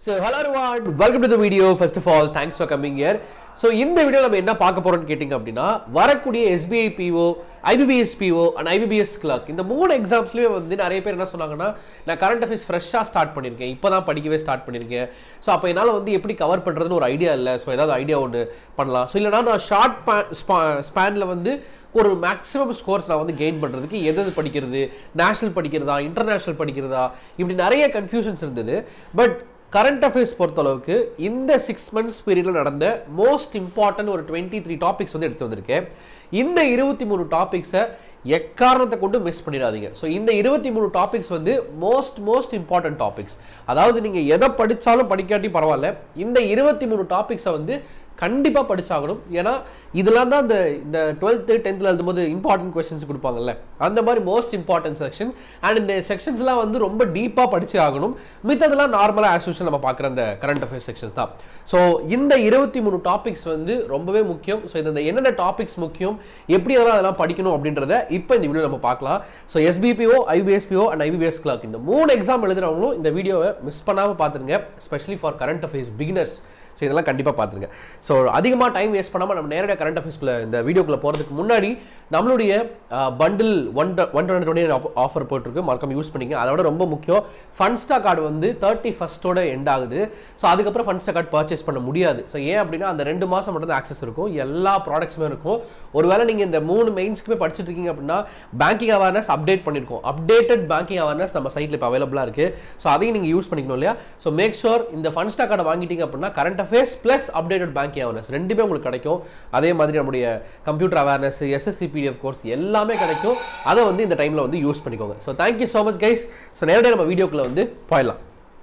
so hello everyone welcome to the video first of all thanks for coming here so இந்த video நம்ம என்ன பார்க்க போறோம்னு கேட்டிங்க அப்படின்னா வரக்கூடிய SBI PO IBPS PO and IBPS clerk இந்த மூணு எக்ஸாம்ஸ்லேயே வந்து நிறைய பேர் என்ன சொன்னாங்கன்னா நான் கரண்ட் அஃபேர்ஸ் ஃப்ரெஷ்ஷாக ஸ்டார்ட் பண்ணியிருக்கேன் இப்போ தான் படிக்கவே ஸ்டார்ட் பண்ணியிருக்கேன் ஸோ அப்போ என்னால் வந்து எப்படி கவர் பண்ணுறதுன்னு ஒரு ஐடியா இல்லை ஸோ ஏதாவது ஐடியா ஒன்று பண்ணலாம் ஸோ இல்லைனா நான் ஷார்ட் ஸ்பேனில் வந்து ஒரு மேக்ஸிமம் ஸ்கோர்ஸ் நான் வந்து கெயின் பண்ணுறதுக்கு எது எது படிக்கிறது நேஷனல் படிக்கிறதா இன்டர்நேஷனல் படிக்கிறதா இப்படி நிறைய கன்ஃபியூஷன்ஸ் இருந்தது பட் கரண்ட் அஃபேர்ஸ் பொறுத்தளவுக்கு இந்த சிக்ஸ் மந்த்ஸ் பீரியடில் நடந்த மோஸ்ட் இம்பார்ட்டன்ட் ஒரு டுவெண்ட்டி த்ரீ டாபிக்ஸ் வந்து எடுத்து வந்திருக்கேன் இந்த இருபத்தி மூணு டாபிக்ஸை எக்காரணத்தை கொண்டு மிஸ் பண்ணிடாதீங்க ஸோ இந்த இருபத்தி மூணு டாபிக்ஸ் வந்து மோஸ்ட் மோஸ்ட் இம்பார்ட்டன்ட் டாபிக்ஸ் அதாவது நீங்கள் எதை படித்தாலும் படிக்காட்டி பரவாயில்ல இந்த இருபத்தி மூணு டாபிக்ஸை வந்து கண்டிப்பாக படிச்சாகணும் ஏன்னா இதெல்லாம் தான் இந்த இந்த டுவெல்த்து டென்த்தில் எழுதும்போது இம்பார்ட்டன்ட் கொஸ்டின்ஸ் கொடுப்பாங்கல்ல அந்த மாதிரி மோஸ்ட் இம்பார்ட்டன்ட் செக்ஷன் அண்ட் இந்த செக்ஷன்ஸ்லாம் வந்து ரொம்ப டீப்பாக படிச்சு ஆகணும் மித்ததெல்லாம் நார்மலாக ஆஸ் யூஷுவல் நம்ம பார்க்குற அந்த கரண்ட் அஃபேர்ஸ் செக்ஷன்ஸ் தான் ஸோ இந்த இருபத்தி மூணு டாபிக்ஸ் வந்து ரொம்பவே முக்கியம் ஸோ இந்த என்னென்ன டாபிக்ஸ் முக்கியம் எப்படி அதெல்லாம் அதெல்லாம் படிக்கணும் அப்படின்றத இப்போ இந்த வீடியோ நம்ம பார்க்கலாம் so SBI PO IBPS PO and IBPS clerk இந்த மூணு எக்ஸாம் எழுதுறவங்களும் இந்த வீடியோவை மிஸ் பண்ணாமல் பார்த்துருங்க specially for current affairs beginners so இதெல்லாம் கண்டிப்பாக பார்த்துருங்க ஸோ அதிகமாக டைம் வேஸ்ட் பண்ணாமல் நம்ம நேரடியாக கரண்ட் அஃபேர்ஸ்க்குள்ள இந்த வீடியோக்குள்ளே போகிறதுக்கு முன்னாடி நம்மளுடைய bundle one one twenty twenty offer போட்டிருக்கு மறக்காம யூஸ் பண்ணிங்க அதோட ரொம்ப முக்கியம் ஃபன்ஸ்டா கார்டு வந்து தேர்ட்டி ஃபஸ்ட்டோட எண்ட் ஆகுது ஸோ அதுக்கப்புறம் ஃபன்ஸ்டா கார்டு பர்ச்சேஸ் பண்ண முடியாது ஸோ ஏன் அப்படின்னா அந்த ரெண்டு மாதம் மட்டும் தான் ஆக்சஸ் இருக்கும் எல்லா ப்ராடக்ட்ஸுமே இருக்கும் ஒருவேளை நீங்கள் இந்த மூணு மெயின்ஸ்க்குமே படிச்சுட்டு இருக்கீங்க அப்படின்னா பேங்கிங் அவேர்னஸ் அப்டேட் பண்ணியிருக்கோம் அப்டேட்டட் பேங்கிங் அவேர்னஸ் நம்ம சைட்டில் இப்போ அவைலபிளாக இருக்குது ஸோ அதையும் நீங்கள் யூஸ் பண்ணிக்கணும் இல்லையா ஸோ மேக் ஷோர் இந்த ஃபன்ஸ்டா கார்டை வாங்கிட்டீங்க அப்படின்னா current affairs plus updated banking awareness ரெண்டுமே உங்களுக்கு கிடைக்கும் அதே மாதிரி நம்முடைய computer awareness SSC PDF course எல்லாமே கிடைக்கும் அதை வந்து இந்த டைமில் வந்து யூஸ் பண்ணிக்கோங்க so thank you so much guys so நேரடியாக நம்ம வீடியோக்குள்ளே வந்து போயிடலாம்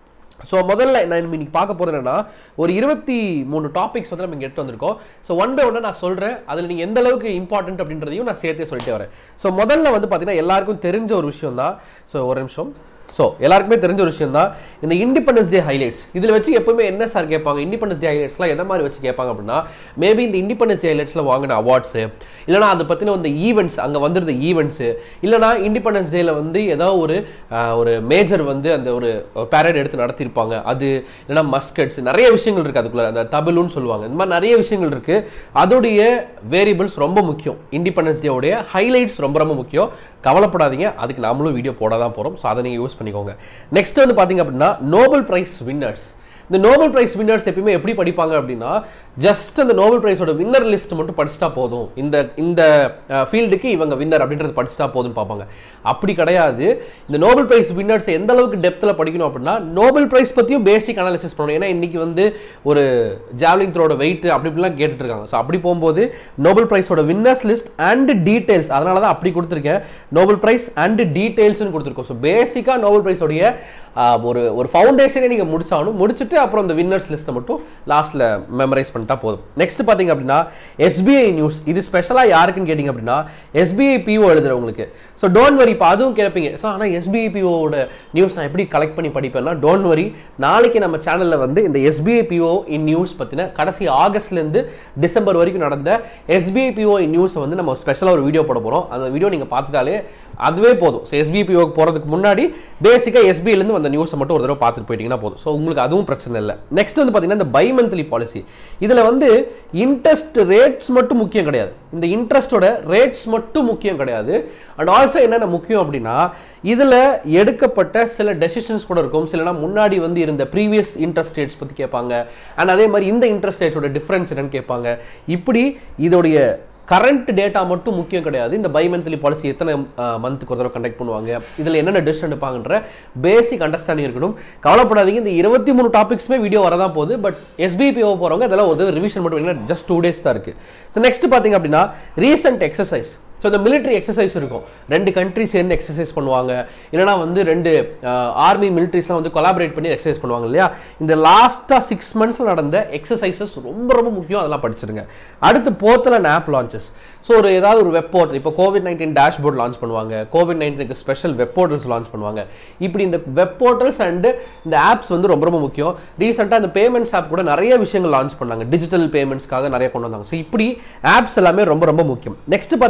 ஸோ முதல்ல நான் இன்னைக்கு பார்க்க போகிறது என்னன்னா ஒரு இருபத்தி மூணு டாபிக்ஸ் வந்து நம்ம இங்கே எடுத்து வந்திருக்கோம் ஸோ ஒன் பை ஒன்னாக நான் சொல்கிறேன் அதில் நீங்கள் எந்த அளவுக்கு இம்பார்ட்டன்ட் அப்படின்றதையும் நான் சேர்த்தே சொல்லிட்டே வரேன் ஸோ முதல்ல வந்து பார்த்தீங்கன்னா எல்லாருக்கும் தெரிஞ்ச ஒரு விஷயம் தான் ஸோ ஒரு நிமிஷம் ஸோ எல்லாருக்குமே தெரிஞ்ச ஒரு விஷயம் தான் இந்த இண்டிபெண்டன்ஸ் டே ஹைலைட்ஸ் இதில் வச்சு எப்பவுமே என்ன சார் கேட்பாங்க இண்டிபெண்டன்ஸ் டே ஹைலைட்ஸ்லாம் எதை மாதிரி வச்சு கேட்பாங்க அப்படின்னா மேபி இந்த இண்டிபெண்டன்ஸ் டே ஹைலைட்ஸில் வாங்கின அவார்ட்ஸு இல்லைனா அதை பற்றின வந்து ஈவெண்ட்ஸ் அங்கே வந்துருந்த ஈவெண்ட்ஸு இல்லைனா இண்டிபெண்டன்ஸ் டேல வந்து ஏதோ ஒரு ஒரு மேஜர் வந்து அந்த ஒரு பேரட் எடுத்து நடத்தியிருப்பாங்க அது இல்லைனா மஸ்கட்ஸ் நிறைய விஷயங்கள் இருக்குது அதுக்குள்ள அந்த தபிலுன்னு சொல்லுவாங்க இந்த மாதிரி நிறைய விஷயங்கள் இருக்குது அதோடைய வேரியபிள்ஸ் ரொம்ப முக்கியம் இண்டிபெண்டன்ஸ் டேவுடைய ஹைலைட்ஸ் ரொம்ப ரொம்ப முக்கியம் கவலைப்படாதீங்க அதுக்கு நாமளும் வீடியோ போட தான் போகிறோம் ஸோ அதை நீங்கள் யூஸ் பண்ணிக்கோங்க நெக்ஸ்ட் வந்து பார்த்தீங்க அப்படின்னா நோபல் பிரைஸ் வின்னர்ஸ் இந்த நோபல் பிரைஸ் வின்னர்ஸ் எப்பயுமே எப்படி படிப்பாங்க அப்படின்னா ஜஸ்ட் அந்த நோபல் பிரைஸோட வின்னர் லிஸ்ட் மட்டும் படிச்சுட்டா போதும் இந்த இந்த ஃபீல்டுக்கு இவங்க வின்னர் அப்படின்றது படிச்சுட்டா போதும்னு பார்ப்பாங்க அப்படி கிடையாது இந்த நோபல் பிரைஸ் வின்னர்ஸ் எந்த அளவுக்கு டெப்த்தில் படிக்கணும் அப்படின்னா நோபல் பிரைஸ் பற்றியும் பேசிக் அனாலிசிஸ் பண்ணணும் ஏன்னா இன்னைக்கு வந்து ஒரு ஜாவ்லிங் த்ரோட வெயிட் அப்படி இப்படிலாம் கேட்டுட்டு இருக்காங்க ஸோ அப்படி போகும்போது நோபல் பிரைஸோட வின்னர்ஸ் லிஸ்ட் அண்ட் டீடைல்ஸ் அதனால தான் அப்படி கொடுத்துருக்கேன் நோபல் பிரைஸ் அண்ட் டீடைல்ஸ்னு கொடுத்துருக்கோம் ஸோ பேசிக்காக நோபல் பிரைஸோடைய ஒரு ஒரு ஃபவுண்டேஷனே நீங்கள் முடிச்சாகணும் முடிச்சுட்டு அப்புறம் இந்த வின்னர்ஸ் லிஸ்ட்டை மட்டும் லாஸ்ட்டில் மெமரைஸ் பண்ணிட்டா போதும் நெக்ஸ்ட் பார்த்தீங்க அப்படின்னா எஸ்பிஐ நியூஸ் இது ஸ்பெஷலாக யாருக்குன்னு கேட்டிங்க அப்படின்னா எஸ்பிஐ பிஓ எழுதுறவங்களுக்கு ஸோ டோன்ட் வரி இப்போ அதுவும் கேட்பீங்க ஸோ ஆனால் எஸ்பிஐ பிஓட நியூஸ் நான் எப்படி கலெக்ட் பண்ணி படிப்பேன்னா டோன்ட் வரி நாளைக்கு நம்ம சேனலில் வந்து இந்த எஸ்பிஐ பிஓ இன் நியூஸ் பற்றின கடைசி ஆகஸ்ட்லேருந்து டிசம்பர் வரைக்கும் நடந்த எஸ்பிஐ பிஓ இன் நியூஸை வந்து நம்ம ஸ்பெஷலாக ஒரு வீடியோ போட போகிறோம் அந்த வீடியோ நீங்கள் பார்த்துட்டாலே அதுவே போதும் ஸோ எஸ்பிபிஓக்கு போகிறதுக்கு முன்னாடி பேசிக்காக எஸ்பிஐலேருந்து வந்த நியூஸை மட்டும் ஒரு தடவை பார்த்துட்டு போயிட்டீங்கன்னா போதும் ஸோ உங்களுக்கு அதுவும் பிரச்சனை இல்லை நெக்ஸ்ட் வந்து பார்த்தீங்கன்னா இந்த பை மந்த்லி பாலிசி இதில் வந்து இன்ட்ரெஸ்ட் ரேட்ஸ் மட்டும் முக்கியம் கிடையாது இந்த இன்ட்ரெஸ்டோட ரேட்ஸ் மட்டும் முக்கியம் கிடையாது அண்ட் ஆல்சோ என்னென்ன முக்கியம் அப்படின்னா இதில் எடுக்கப்பட்ட சில டெசிஷன்ஸ் கூட இருக்கும் சிலனா முன்னாடி வந்து இருந்த ப்ரீவியஸ் இன்ட்ரெஸ்ட் ரேட்ஸ் பற்றி கேட்பாங்க அண்ட் அதே மாதிரி இந்த இன்ட்ரெஸ்ட் ரேட்ஸோட டிஃப்ரென்ஸ் என்னன்னு கேட்பாங்க இப்படி இதோடைய கரண்ட் டேட்டா மட்டும் முக்கியம் கிடையாது இந்த பை மந்த்லி பாலிசி எத்தனை மந்த்துக்கு ஒரு தடவை கண்டக்ட் பண்ணுவாங்க இதில் என்னென்ன டிசிஷன் எடுப்பாங்கன்ற பேசிக் அண்டர்ஸ்டாண்டிங் இருக்கணும் கவலைப்படாதீங்க இந்த இருபத்தி மூணு டாபிக்ஸுமே வீடியோ வரதான் போகுது பட் எஸ்பிபிஓ போகிறவங்க இதெல்லாம் ஒரு ரிவிஷன் மட்டும் இல்லை ஜஸ்ட் டூ டேஸ் தான் இருக்குது ஸோ நெக்ஸ்ட் பார்த்தீங்க அப்படின்னா ரீசெண்ட் எக்ஸசைஸ் ஸோ இந்த மிலிட்ரி எக்ஸசைஸ் இருக்கும் ரெண்டு கண்ட்ரி சேர்ந்து எக்ஸசைஸ் பண்ணுவாங்க இல்லைனா வந்து ரெண்டு ஆர்மி மிலிட்ரிஸ்லாம் வந்து கொலாபரேட் பண்ணி எக்ஸசைஸ் பண்ணுவாங்க இல்லையா இந்த லாஸ்ட்டாக சிக்ஸ் மந்த்ஸில் நடந்த எக்ஸசைசஸ் ரொம்ப ரொம்ப முக்கியம் அதெல்லாம் படிச்சிருங்க அடுத்து போர்த்தல் ஆப் லான்ச்சஸ் ஸோ ஒரு ஏதாவது ஒரு வெப் போர்ட்டல் இப்போ கோவிட் நைன்டீன் டேஷ்போர்ட் லான்ச் பண்ணுவாங்க கோவிட் நைன்டீனுக்கு ஸ்பெஷல் வெப் போர்ட்டல்ஸ் லான்ச் பண்ணுவாங்க இப்படி இந்த வெப் போர்ட்டல்ஸ் அண்டு இந்த ஆப்ஸ் வந்து ரொம்ப ரொம்ப முக்கியம் ரீசெண்டாக இந்த பேமெண்ட்ஸ் ஆப் கூட நிறைய விஷயங்கள் லான்ச் பண்ணாங்க டிஜிட்டல் பேமெண்ட்ஸ்க்காக நிறைய கொண்டு வந்தாங்க ஸோ இப்படி ஆப்ஸ் எல்லாமே ரொம்ப ரொம்ப முக்கியம் நெக்ஸ்ட் பார்த்தீங்க அப்படின்னா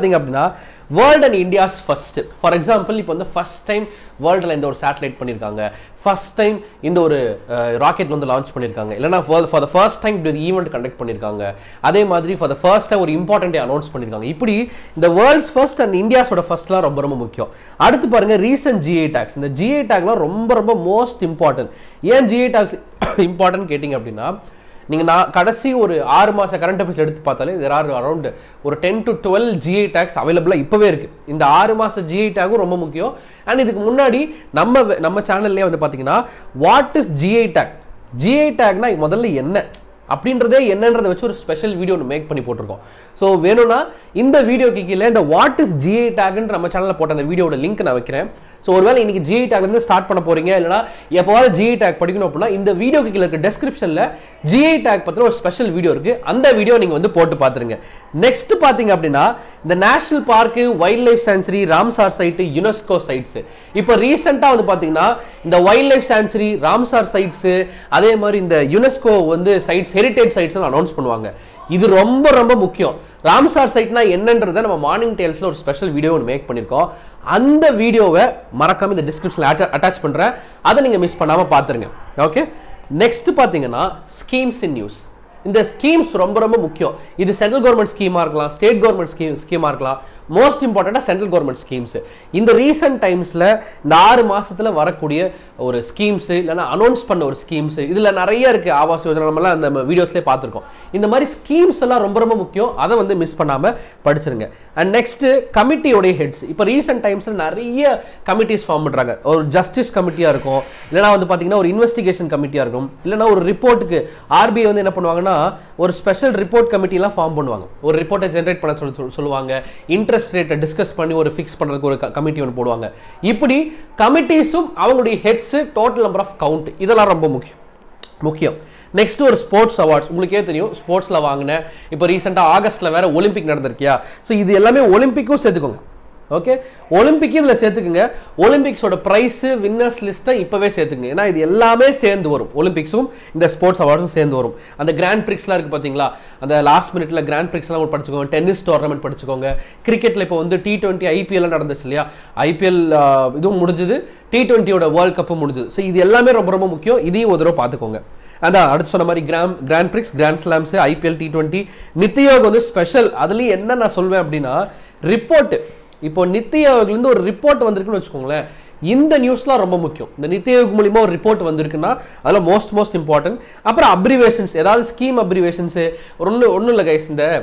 பார்த்தீங்கன்னா world and India's first for example இப்போ வந்து ஃபர்ஸ்ட் டைம் வேர்ல்டில் இந்த ஒரு சேட்டலைட் பண்ணியிருக்காங்க ஃபர்ஸ்ட் டைம் இந்த ஒரு ராக்கெட் வந்து லான்ச் பண்ணியிருக்காங்க இல்லைனா ஃபார் த ஃபர்ஸ்ட் டைம் இப்படி ஈவெண்ட் கண்டக்ட் பண்ணியிருக்காங்க அதே மாதிரி ஃபார் த ஃபர்ஸ்ட் டைம் ஒரு இம்பார்ட்டன்ட் அனௌன்ஸ் பண்ணியிருக்காங்க இப்படி இந்த வேர்ல்ட்ஸ் ஃபர்ஸ்ட் அண்ட் இந்தியாஸோட ஃபர்ஸ்ட்லாம் ரொம்ப ரொம்ப முக்கியம் அடுத்து பாருங்க ரீசன்ட் ஜிஐ டாக்ஸ் இந்த ஜிஐ டாக்லாம் ரொம்ப ரொம்ப மோஸ்ட் இம்பார்ட்டன்ட் ஏன் ஜிஐ டாக்ஸ் இம்பார்ட்டன்ட் கேட்டிங்க அப்படின்னா நீங்கள் நான் கடைசி ஒரு ஆறு மாத கரண்ட் அஃபேர்ஸ் எடுத்து பார்த்தாலே தேர் ஆர் அரௌண்ட் ஒரு ten to twelve GI tags அவைலபிளாக இப்போவே இருக்குது இந்த ஆறு மாத ஜிஐ டேக்கும் ரொம்ப முக்கியம் அண்ட் இதுக்கு முன்னாடி நம்ம நம்ம சேனல்லே வந்து பார்த்தீங்கன்னா what is GI tag GI டேக்னா முதல்ல என்ன அப்படின்றதே என்னன்றதை வச்சு ஒரு ஸ்பெஷல் வீடியோ ஒன்று மேக் பண்ணி போட்டிருக்கோம் ஸோ வேணும்னா இந்த வீடியோக்கு கீழே இந்த வாட் இஸ் ஜிஐ டேக்ன்ற நம்ம சேனலில் போட்ட அந்த வீடியோட லிங்க் நான் வைக்கிறேன் ஸோ ஒருவேளை இன்னைக்கு ஜிஐ டேக் வந்து ஸ்டார்ட் பண்ண போறீங்க இல்லைனா எப்போவாவது ஜிஐ டேக் படிக்கணும் அப்படின்னா இந்த வீடியோக்கு கீழே இருக்க டெஸ்கிரிப்ஷனில் ஜிஐ டேக் பற்றின ஒரு ஸ்பெஷல் வீடியோ இருக்கு அந்த வீடியோ நீங்கள் வந்து போட்டு பார்த்துருங்க நெக்ஸ்ட் பார்த்தீங்க அப்படின்னா இந்த national park wildlife sanctuary Ramsar site UNESCO sites இப்போ ரீசெண்டாக வந்து பார்த்தீங்கன்னா இந்த wildlife sanctuary Ramsar sites அதே மாதிரி இந்த யுனெஸ்கோ வந்து சைட்ஸ் ஹெரிட்டேஜ் சைட்ஸ் அனௌன்ஸ் பண்ணுவாங்க இது ரொம்ப ரொம்ப முக்கியம் ராம்சார் சைட்னா என்னன்றதை நம்ம மார்னிங் டேல்ஸில் ஒரு ஸ்பெஷல் வீடியோ ஒன்று மேக் பண்ணியிருக்கோம் அந்த வீடியோவை மறக்காம இந்த டிஸ்கிரிப்ஷனில் அட்டாச் பண்ணுறேன் அதை நீங்கள் மிஸ் பண்ணாமல் பார்த்துருங்க ஓகே நெக்ஸ்ட் பார்த்தீங்கன்னா ஸ்கீம்ஸ் இன் நியூஸ் இந்த ஸ்கீம்ஸ் ரொம்ப ரொம்ப முக்கியம் இது சென்ட்ரல் கவர்மெண்ட் ஸ்கீமாக இருக்கலாம் ஸ்டேட் கவர்மெண்ட் ஸ்கீம் ஸ்கீமாக இருக்கலாம் மோஸ்ட் இம்பார்ட்டண்ட்டாக சென்ட்ரல் கவர்மெண்ட் ஸ்கீம்ஸ் இந்த ரீசெண்ட் டைம்ஸில் இந்த ஆறு மாசத்துல வரக்கூடிய ஒரு ஸ்கீம்ஸ் இல்லைன்னா அனௌன்ஸ் பண்ண ஒரு ஸ்கீம்ஸ் இதில் நிறைய இருக்குது ஆவாஸ் யோஜனா நம்மலாம் அந்த வீடியோஸ்லேயே பார்த்துருக்கோம் இந்த மாதிரி ஸ்கீம்ஸ் எல்லாம் ரொம்ப ரொம்ப முக்கியம் அதை வந்து மிஸ் பண்ணாமல் படிச்சிருங்க அண்ட் நெக்ஸ்ட் கமிட்டியோடைய ஹெட்ஸ் இப்போ ரீசெண்ட் டைம்ஸில் நிறைய கமிட்டிஸ் ஃபார்ம் பண்ணுறாங்க ஒரு ஜஸ்டிஸ் கமிட்டியாக இருக்கும் இல்லைனா வந்து பார்த்தீங்கன்னா ஒரு இன்வெஸ்டிகேஷன் கமிட்டியாக இருக்கும் இல்லைனா ஒரு ரிப்போர்ட்டுக்கு ஆர்பிஐ வந்து என்ன பண்ணுவாங்கன்னா ஒரு ஸ்பெஷல் ரிப்போர்ட் கமிட்டிலாம் ஃபார்ம் பண்ணுவாங்க ஒரு ரிப்போர்ட்டை ஜென்ரேட் பண்ண சொல்லி சொல்~ சொல்லுவாங்க இன்ட்ரெஸ்ட் ரேட்டை டிஸ்கஸ் பண்ணி ஒரு ஃபிக்ஸ் பண்ணுறதுக்கு ஒரு கமிட்டி ஒன்று போடுவாங்க இப்படி கமிட்டிஸும் அவங்களுடைய heads total number of count இதெல்லாம் ரொம்ப முக்கியம் முக்கியம் நெக்ஸ்ட் ஒரு ஸ்போர்ட்ஸ் அவார்ட்ஸ் உங்களுக்கே தெரியும் ஸ்போர்ட்ஸில் வாங்கின இப்போ ரீசெண்டாக ஆகஸ்ட்டில் வேற ஒலிம்பிக் நடந்திருக்கியா ஸோ இது எல்லாமே ஒலிம்பிக்கும் சேர்த்துக்கோங்க ஓகே ஒலிம்பிக் இதில் சேர்த்துக்குங்க ஒலிம்பிக்ஸோட ப்ரைஸு வின்னர்ஸ் லிஸ்ட்டை இப்போவே சேர்த்துக்குங்க ஏன்னா இது எல்லாமே சேர்ந்து வரும் ஒலிம்பிக்ஸும் இந்த ஸ்போர்ட்ஸ் அவார்ட்ஸும் சேர்ந்து வரும் அந்த கிராண்ட் பிரிக்ஸ்லாம் இருக்குது பார்த்தீங்களா அந்த லாஸ்ட் மினிட்ல கிராண்ட் பிரிக்ஸ்லாம் படிச்சுக்கோங்க டென்னிஸ் டோர்னமெண்ட் படிச்சுக்கோங்க கிரிக்கெட்டில் இப்போ வந்து டி டுவெண்ட்டி ஐபிஎல் நடந்துச்சு இல்லையா ஐபிஎல் இதுவும் முடிஞ்சது டி டுவெண்ட்டியோட வேர்ல்ட் கப்பும் முடிஞ்சது ஸோ இது எல்லாமே ரொம்ப ரொம்ப முக்கியம் இதையும் ஒரு தடவை பார்த்துக்கோங்க அதான் அடுத்து சொன்ன மாதிரி கிராம் grand prix grand slams IPL T twenty NITI Aayog வந்து ஸ்பெஷல் அதுலேயும் என்ன நான் சொல்வேன் அப்படின்னா ரிப்போர்ட் இப்போ நித்தியோக்லேருந்து ஒரு ரிப்போர்ட் வந்திருக்குன்னு வச்சுக்கோங்களேன் இந்த நியூஸ்லாம் ரொம்ப முக்கியம் இந்த நித்தியோக் மூலியமா ஒரு ரிப்போர்ட் வந்திருக்குன்னா அதில் மோஸ்ட் மோஸ்ட் இம்பார்ட்டன்ட் அப்புறம் அப்ரிவேஷன்ஸ் ஏதாவது ஸ்கீம் அப்ரிவேஷன்ஸு ஒன்று ஒன்றும் இல்லை கைஸ் இந்த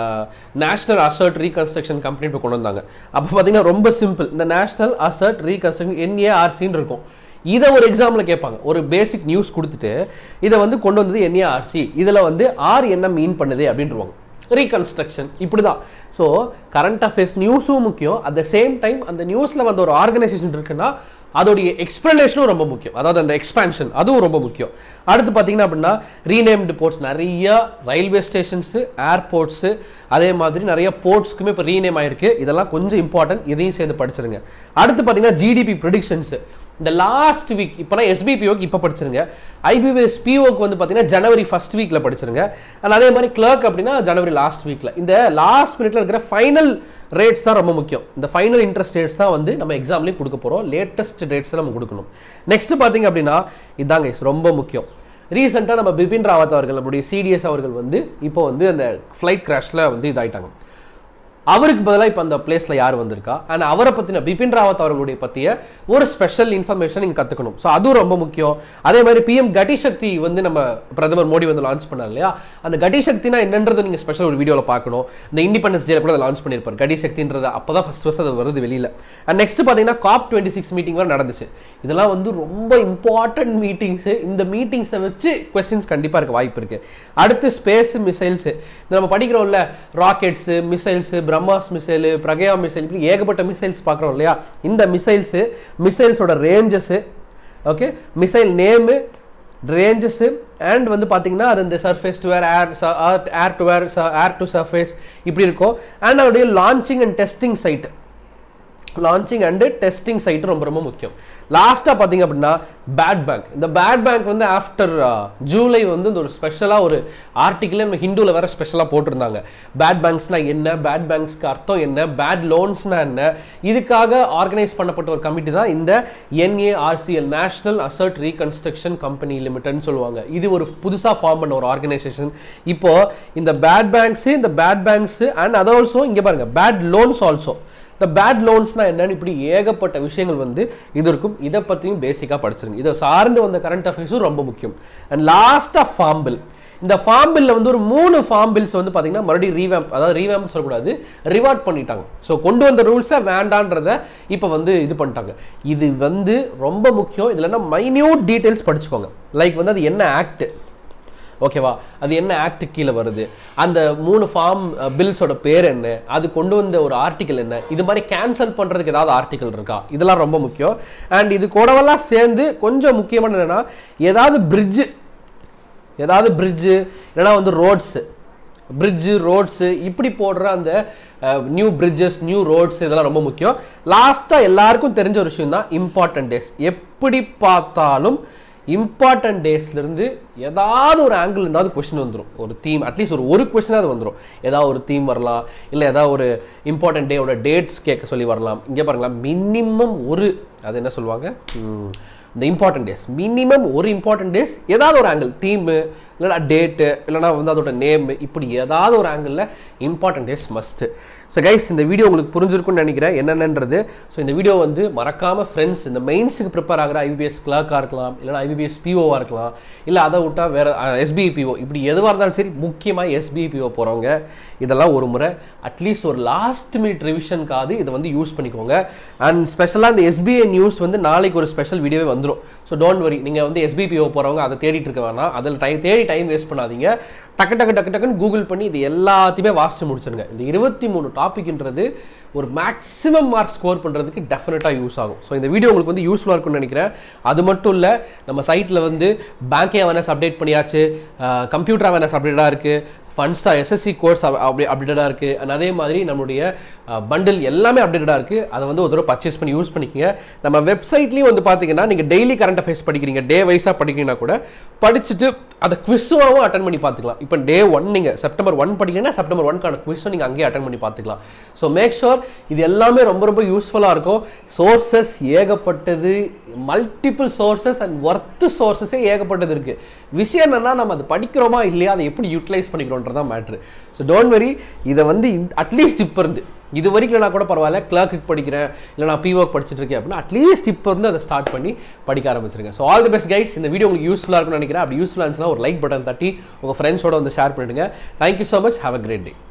நேஷனல் அசர்ட் ரீகன்ஸ்ட்ரக்ஷன் கம்பெனி இப்போ கொண்டு வந்தாங்க அப்போ பார்த்தீங்கன்னா ரொம்ப சிம்பிள் இந்த நேஷனல் அசர்ட் ரீகன்ஸ்ட்ரக்ஷன் என்ஏஆர்சின்னு இருக்கும் இதை ஒரு எக்ஸாம்பிள் கேட்பாங்க ஒரு பேசிக் நியூஸ் கொடுத்துட்டு இதை வந்து கொண்டு வந்தது என்ஏஆர்சி இதில் வந்து ஆர் என்ன மீன் பண்ணுது அப்படின்றவாங்க ரீகன்ஸ்ட்ரக்ஷன் இப்படி தான் ஸோ கரண்ட் அஃபேர்ஸ் நியூஸும் முக்கியம் அட் த சேம் டைம் அந்த நியூஸில் வந்து ஒரு ஆர்கனைசேஷன் இருக்குன்னா அதோடைய எக்ஸ்பிளனேஷனும் ரொம்ப முக்கியம் அதாவது அந்த எக்ஸ்பான்ஷன் அதுவும் ரொம்ப முக்கியம் அடுத்து பார்த்தீங்கன்னா அப்படின்னா ரீநேம்டு போர்ட்ஸ் நிறைய ரயில்வே ஸ்டேஷன்ஸு ஏர்போர்ட்ஸு அதே மாதிரி நிறைய போர்ட்ஸ்க்குமே இப்போ ரீநேம் ஆயிருக்கு இதெல்லாம் கொஞ்சம் இம்பார்ட்டன்ட் இதையும் சேர்ந்து படிச்சிருங்க அடுத்து பார்த்தீங்கன்னா ஜிடிபி ப்ரிடிக்ஷன்ஸு இந்த லாஸ்ட் வீக் இப்போனா எஸ்பிபிஓக்கு இப்போ படிச்சிருங்க ஐபிபிஎஸ் பிஓக்கு வந்து பார்த்தீங்கன்னா ஜனவரி ஃபர்ஸ்ட் வீக்கில் படிச்சிருங்க அண்ட் அதே மாதிரி கிளர்க் அப்படின்னா ஜனவரி லாஸ்ட் வீக்கில் இந்த லாஸ்ட் மினிட்ல இருக்கிற ஃபைனல் ரேட்ஸ் தான் ரொம்ப முக்கியம் இந்த ஃபைனல் இன்ட்ரெஸ்ட் ரேட்ஸ் தான் வந்து நம்ம எக்ஸாம்லேயும் கொடுக்க போகிறோம் லேட்டஸ்ட் ரேட்ஸ் நம்ம கொடுக்கணும் நெக்ஸ்ட் பார்த்தீங்க அப்படின்னா இதாங்க guys, ரொம்ப முக்கியம் ரீசெண்டாக நம்ம பிபின் ராவத் அவர்கள் நம்முடைய சிடிஎஸ் அவர்கள் வந்து இப்போ வந்து அந்த ஃப்ளைட் கிராஷில் வந்து இதாயிட்டாங்க அவருக்கு பதிலாக இப்போ அந்த பிளேஸில் யார் வந்திருக்கா அண்ட் அவரை பற்றின பிபின் ராவத் அவர்களுடைய பற்றிய ஒரு ஸ்பெஷல் இன்ஃபர்மேஷன் நீங்கள் கற்றுக்கணும் ஸோ அதுவும் ரொம்ப முக்கியம் அதே மாதிரி பிஎம் கட்டி சக்தி வந்து நம்ம பிரதமர் மோடி வந்து லான்ச் பண்ணார் இல்லையா அந்த கட்டி சக்தினா என்னன்றது நீங்கள் ஸ்பெஷல் ஒரு வீடியோவில் பார்க்கணும் இந்த இண்டிபெண்டன்ஸ் டேல கூட லான்ச் பண்ணியிருப்பார் கட்டி சக்தின்றது அப்போ தான் ஃபஸ்ட் ஃபஸ்ட் அது வருது வெளியில் அண்ட் நெக்ஸ்ட் பார்த்தீங்கன்னா காப் டுவெண்ட்டி சிக்ஸ் மீட்டிங் வரை நடந்துச்சு இதெல்லாம் வந்து ரொம்ப இம்பார்ட்டன்ட் மீட்டிங்ஸு இந்த மீட்டிங்ஸை வச்சு கொஸ்டின்ஸ் கண்டிப்பாக இருக்க வாய்ப்பு இருக்குது அடுத்து ஸ்பேஸ் மிசைல்ஸு நம்ம படிக்கிறோம்ல ராக்கெட்ஸு மிசைல்ஸு பிரம்மாஸ் மிசைலு பிரகயா மிசைல் இப்படி ஏகப்பட்ட மிசைல்ஸ் பார்க்குறோம் இல்லையா இந்த மிசைல்ஸு மிசைல்ஸோட ranges okay missile name ranges and வந்து பார்த்தீங்கன்னா அது இந்த surface to air air air to air air to surface இப்படி இருக்கும் அண்ட் அதோடைய launching and testing site launching and testing site ரொம்ப ரொம்ப முக்கியம் லாஸ்ட்டாக பார்த்தீங்க அப்படின்னா பேட் பேங்க் இந்த பேட் பேங்க் வந்து ஆஃப்டர் ஜூலை வந்து இந்த ஒரு ஸ்பெஷலாக ஒரு ஆர்டிக்கிளே நம்ம ஹிந்துவில் வேற ஸ்பெஷலாக போட்டிருந்தாங்க பேட் பேங்க்ஸ்னா என்ன பேட் பேங்க்ஸ்க்கு அர்த்தம் என்ன பேட் லோன்ஸ்னா என்ன இதுக்காக ஆர்கனைஸ் பண்ணப்பட்ட ஒரு கமிட்டி தான் இந்த NARCL national asset reconstruction company லிமிடெட்னு சொல்லுவாங்க இது ஒரு புதுசாக ஃபார்ம் பண்ண ஒரு ஆர்கனைசேஷன் இப்போ இந்த பேட் பேங்க்ஸ் இந்த பேட் பேங்க்ஸ் அண்ட் அது ஆல்சோ இங்கே பாருங்க பேட் லோன்ஸ் ஆல்சோ இந்த பேட் லோன்ஸ்னா என்னன்னு இப்படி ஏகப்பட்ட விஷயங்கள் வந்து இது இருக்கும் இதை பற்றியும் பேசிக்காக படிச்சிருங்க இதை சார்ந்து வந்த கரண்ட் அஃபேர்ஸும் ரொம்ப முக்கியம் அண்ட் லாஸ்ட்டாக ஃபார்ம் பில் இந்த ஃபார்ம் பில்ல வந்து ஒரு மூணு ஃபார்ம் பில்ஸ் வந்து பார்த்தீங்கன்னா மறுபடியும் ரீவேம்ப் அதாவது ரீவேம்ப் சொல்லக்கூடாது ரிவார்ட் பண்ணிட்டாங்க ஸோ கொண்டு வந்த ரூல்ஸை வேண்டான்றத இப்போ வந்து இது பண்ணிட்டாங்க இது வந்து ரொம்ப முக்கியம் இதில் என்ன மைன்யூட் டீட்டெயில்ஸ் படிச்சுக்கோங்க லைக் வந்து அது என்ன ஆக்ட் ஓகேவா அது என்ன ஆக்ட் கீழே வருது அந்த மூணு ஃபார்ம் பில்ஸோட பேர் என்ன அது கொண்டு வந்த ஒரு ஆர்டிக்கல் என்ன இது மாதிரி கேன்சல் பண்ணுறதுக்கு ஏதாவது ஆர்டிக்கல் இருக்கா இதெல்லாம் ரொம்ப முக்கியம் அண்ட் இது கூடவெல்லாம் சேர்ந்து கொஞ்சம் முக்கியமான என்னன்னா ஏதாவது பிரிட்ஜு ஏதாவது பிரிட்ஜு இல்லைனா வந்து ரோட்ஸு பிரிட்ஜு ரோட்ஸு இப்படி போடுற அந்த நியூ பிரிட்ஜஸ் நியூ ரோட்ஸ் இதெல்லாம் ரொம்ப முக்கியம் லாஸ்ட்டாக எல்லாருக்கும் தெரிஞ்ச ஒரு விஷயம் தான் இம்பார்ட்டன்ட் டேஸ் எப்படி பார்த்தாலும் இம்பார்ட்டன்ட் டேஸ்லேருந்து ஏதாவது ஒரு ஆங்கிள் இருந்தாவது கொஷின் வந்துடும் ஒரு தீம் அட்லீஸ்ட் ஒரு ஒரு கொஷினாவது வந்துடும் ஏதாவது ஒரு தீம் வரலாம் இல்லை ஏதாவது ஒரு இம்பார்ட்டன்ட் டேவோட டேட்ஸ் கேட்க சொல்லி வரலாம் இங்கே பாருங்களா மினிமம் ஒரு அது என்ன சொல்லுவாங்க ம், இந்த இம்பார்ட்டன்ட் டேஸ் மினிமம் ஒரு இம்பார்ட்டன்ட் டேஸ் ஏதாவது ஒரு ஆங்கிள் தீமு இல்லைனா டேட்டு இல்லைனா வந்து அதோட நேம் இப்படி ஏதாவது ஒரு ஆங்கிளில் important days must so guys இந்த வீடியோ உங்களுக்கு புரிஞ்சிருக்கும்னு நினைக்கிறேன் என்னென்னன்றது ஸோ இந்த வீடியோ வந்து மறக்காமல் ஃப்ரெண்ட்ஸ் இந்த மெயின்ஸுக்கு ப்ரிப்பேர் ஆகிற ஐபிஎஸ் கிளர்க்காக இருக்கலாம் இல்லைனா ஐபிஎஸ் பிஓவாக இருக்கலாம் இல்லை அதை விட்டால் வேறு எஸ்பிஐ பிஓ இப்படி எதுவாக இருந்தாலும் சரி முக்கியமாக எஸ்பிஐ பிஓ போகிறவங்க இதெல்லாம் ஒரு முறை அட்லீஸ்ட் ஒரு லாஸ்ட் மினிட் ரிவிஷனுக்காவது இதை வந்து யூஸ் பண்ணிக்கோங்க அண்ட் ஸ்பெஷலாக இந்த எஸ்பிஐ நியூஸ் வந்து நாளைக்கு ஒரு ஸ்பெஷல் வீடியோவே வந்துடும் ஸோ டோன்ட் வரி நீங்கள் வந்து எஸ்பிபிஓ போகிறவங்க அதை தேடிட்டு இருக்க வேணாம் அதில் டைம் தேடி டைம் வேஸ்ட் பண்ணாதீங்க டக்கு டக்கு டக்கு டக்குன்னு கூகுள் பண்ணி இது எல்லாத்தையுமே வாசிச்சு முடிச்சிருங்க இந்த இருபத்தி மூணு டாபிக்ன்றது ஒரு மேக்ஸிமம் மார்க் ஸ்கோர் பண்ணுறதுக்கு டெஃபினட்டாக யூஸ் ஆகும் ஸோ இந்த வீடியோ உங்களுக்கு வந்து யூஸ்ஃபுல்லாக இருக்கும்னு நினைக்கிறேன் அது மட்டும் இல்லை நம்ம சைட்டில் வந்து பேங்கே அவேர்னஸ் அப்டேட் பண்ணியாச்சு கம்ப்யூட்டர் அவேர்னஸ் அப்டேட்டாக இருக்குது ஃபன்ஸ்டா எஸ்எஸ்சி கோர்ஸ் அப்படி அப்டேட்டடாக இருக்குது அண்ட் அதே மாதிரி நம்மளுடைய பண்டில் எல்லாமே அப்டேட்டடாக இருக்குது அதை வந்து ஒரு தடவை பர்ச்சேஸ் பண்ணி யூஸ் பண்ணிக்கங்க நம்ம வெப்சைட்லேயும் வந்து பார்த்தீங்கன்னா நீங்கள் டெய்லி கரண்ட் அஃபேர்ஸ் படிக்கிறீங்க டே வைஸாக படிக்கிறீங்கன்னா கூட படிச்சுட்டு அதை குவிஸுவாகவும் அட்டன் பண்ணி பார்த்துக்கலாம் இப்போ டே ஒன் நீங்கள் செப்டம்பர் ஒன் படிக்கிறீங்கன்னா செப்டம்பர் ஒன்க்கான குவிஸும் நீங்கள் அங்கேயே அட்டன் பண்ணி பார்த்துக்கலாம் ஸோ மேக் ஷோர் இது எல்லாமே ரொம்ப ரொம்ப யூஸ்ஃபுல்லாக இருக்கும் சோர்சஸ் ஏகப்பட்டது மல்டிபிள் சோர்சஸ் அண்ட் ஒர்த்து சோர்சஸே ஏகப்பட்டது இருக்குது விஷயம் என்னன்னா நம்ம அது படிக்கிறோமா இல்லையா அதை எப்படி யூட்டிலைஸ் பண்ணிக்கிறோன்றதான் மேட்ரு ஸோ டோன்ட் வெரி இதை வந்து அட்லீஸ்ட் இப்போ இருந்து இது வரைக்கும் நான் கூட பரவாயில்ல கிளர்க்கு படிக்கிறேன் இல்லை நான் பிஓக் படிச்சுட்டு இருக்கேன் அப்படின்னா அட்லீஸ்ட் இப்போ இருந்து அதை ஸ்டார்ட் பண்ணி படிக்க ஆரம்பிச்சிருங்க so all the best guys இந்த வீடியோ உங்களுக்கு யூஸ்ஃபுல்லாக இருக்கும்னு நினைக்கிறேன் அப்படி யூஸ்ஃபுல்லாக இருந்துச்சுன்னா ஒரு லைக் பட்டன் தட்டி உங்கள் ஃப்ரெண்ட்ஸோட வந்து ஷேர் பண்ணிடுங்க thank you so much have a great day